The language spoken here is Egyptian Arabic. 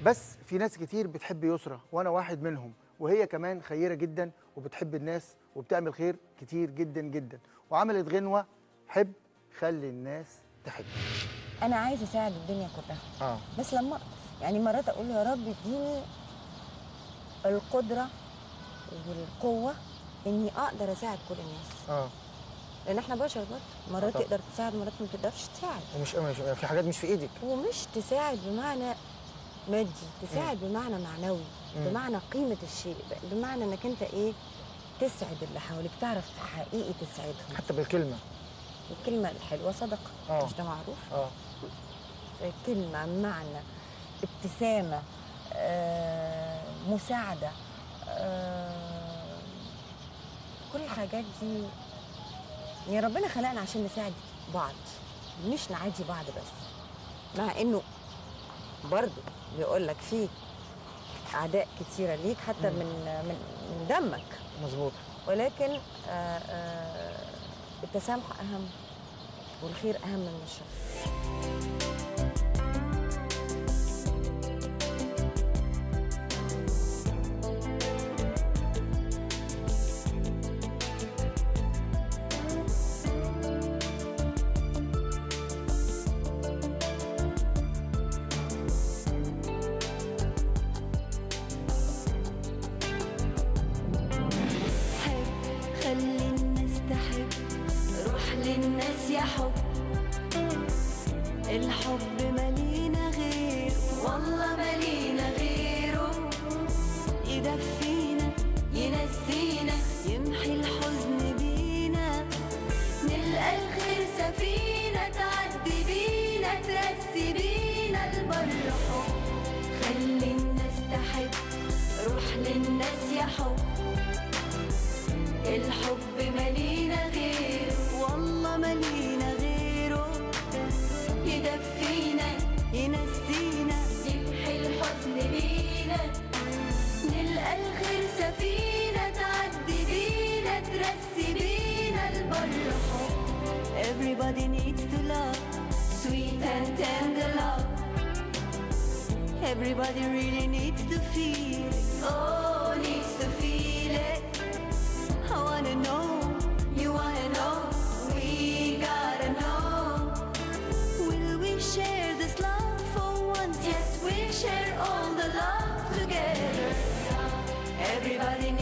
بس في ناس كتير بتحب يسرى وانا واحد منهم وهي كمان خيره جدا وبتحب الناس وبتعمل خير كتير جدا جدا وعملت غنوه حب خلي الناس تحب انا عايزه اساعد الدنيا كلها اه بس لما أقدر. يعني مرات اقول له يا رب اديني القدره والقوه اني اقدر اساعد كل الناس اه لان احنا بشر برضه مرات طبعا. تقدر تساعد مرات ما تقدرش تساعد ومش مش في حاجات مش في ايدك ومش تساعد بمعنى مادي تساعد بمعنى معنوي مم. بمعنى قيمه الشيء بمعنى انك انت ايه تسعد اللي حواليك تعرف حقيقي تسعدهم حتى بالكلمه الكلمه الحلوه صدقه آه. مش ده معروف اه كلمة معنى ابتسامة آه، مساعدة آه، كل الحاجات دي يعني ربنا خلقنا عشان نساعد بعض مش نعادي بعض بس مع انه برضه بيقول لك في اعداء كتيره ليك حتى مم. من من من دمك مظبوط ولكن آه، آه، التسامح اهم والخير اهم من الشر حب خلي الناس تحب روح للناس يا حب الحب ملينا غير والله ملينا غيره يدفينا ينسينا يمحي الحزن بينا نلقى الخير سفينة تعدي بينا ترسي بينا البر حب خلي الناس تحب روح للناس يا حب الحب ملينا غيره والله ملينا غيره يدفينا ينسينا يمحي الحزن بينا نلقى الخير سفينة تعدي بينا ترسي بينا البر حب Everybody needs to love sweet and tender love Everybody really needs to feel it. Oh, needs to feel it. I wanna know, you wanna know, we gotta know. Will we share this love for once? Yes, we'll share all the love together. Everybody